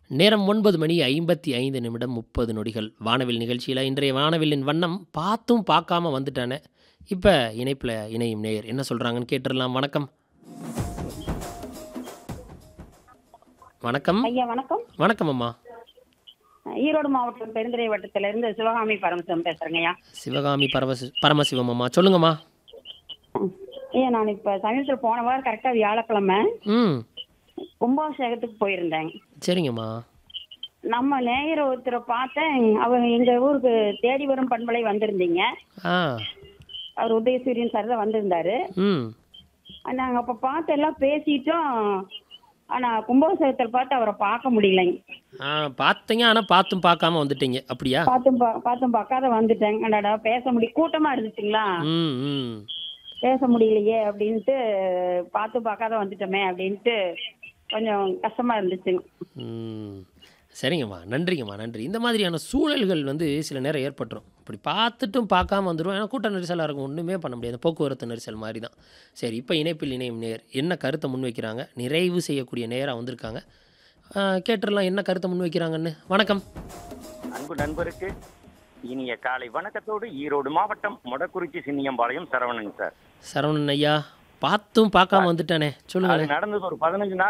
நேரம் ஒன்பது மணி ஐம்பத்தி ஐந்து நிமிடம் முப்பது நொடிகள் வானவில் நிகழ்ச்சியில் இன்றைய வானவில்லின் வண்ணம் பார்த்தும் பார்க்காம வந்துட்டானே இப்போ இணைப்பில் இணையும் நேயர் என்ன சொல்கிறாங்கன்னு கேட்டுடலாம் வணக்கம் வணக்கம் ஐயா வணக்கம் வணக்கம் அம்மா ஈரோடு மாவட்டம் பெருந்துறை வட்டத்துல இருந்து சிவகாமி பரமசிவம் பேசுறேங்க ஐயா சிவகாமி பரமசி பரமசிவம் அம்மா சொல்லுங்கம்மா ஐயா நான் இப்ப சமீபத்தில் போன வாரம் கரெக்டா வியாழக்கிழமை ம் கும்பாபிஷேகத்துக்கு போயிருந்தேன் சரிங்கம்மா நம்ம நேயர் ஒருத்தரை பார்த்தேன் அவங்க எங்க ஊருக்கு தேடி வரும் பண்பலை வந்திருந்தீங்க ஆ அவர் உதயசூரியன் சார் தான் வந்திருந்தாரு ம் நாங்க அப்ப பார்த்து எல்லாம் பேசிட்டோம் ஆனா கும்பாபிஷேகத்தில் பார்த்து அவரை பார்க்க முடியலைங்க ஆ பார்த்தீங்க ஆனால் பார்த்தும் பார்க்காம வந்துட்டீங்க அப்படியா பார்த்தும் பா- பார்த்தும் பார்க்காத வந்துட்டேங்க அடாடா பேச முடியும் கூட்டமா இருந்துச்சுங்களா ம் ம் பேச முடியலையே அப்படின்ட்டு பார்த்து பார்க்காத வந்துட்டோமே அப்படின்ட்டு கொஞ்சம் கஷ்டமா இருந்துச்சுங்க ம். சரிங்கம்மா நன்றிங்கம்மா நன்றி இந்த மாதிரியான சூழல்கள் வந்து சில நேரம் ஏற்பட்டுரும் இப்படி பார்த்துட்டும் பார்க்காம வந்துடும் ஏன்னா கூட்ட நெரிசலாக இருக்கும் ஒன்றுமே பண்ண முடியாது போக்குவரத்து நெரிசல் மாதிரி தான் சரி இப்போ இணைப்பில் இணையும் நேர் என்ன கருத்தை முன்வைக்கிறாங்க நிறைவு செய்யக்கூடிய நேராக வந்திருக்காங்க ஆ, கேட்டுடலாம் என்ன கருத்தை முன்வைக்கிறாங்கன்னு வணக்கம் அன்பு நண்பருக்கு இனிய காலை வணக்கத்தோடு ஈரோடு மாவட்டம் மொடக்குறிச்சி சின்னியம்பாளையம் சரவணன் சார் சரவணன் ஐயா பார்த்தும் பார்க்காம வந்துட்டானே அது சொல்லுங்களேன் நடந்தது ஒரு பதினஞ்சு நாள்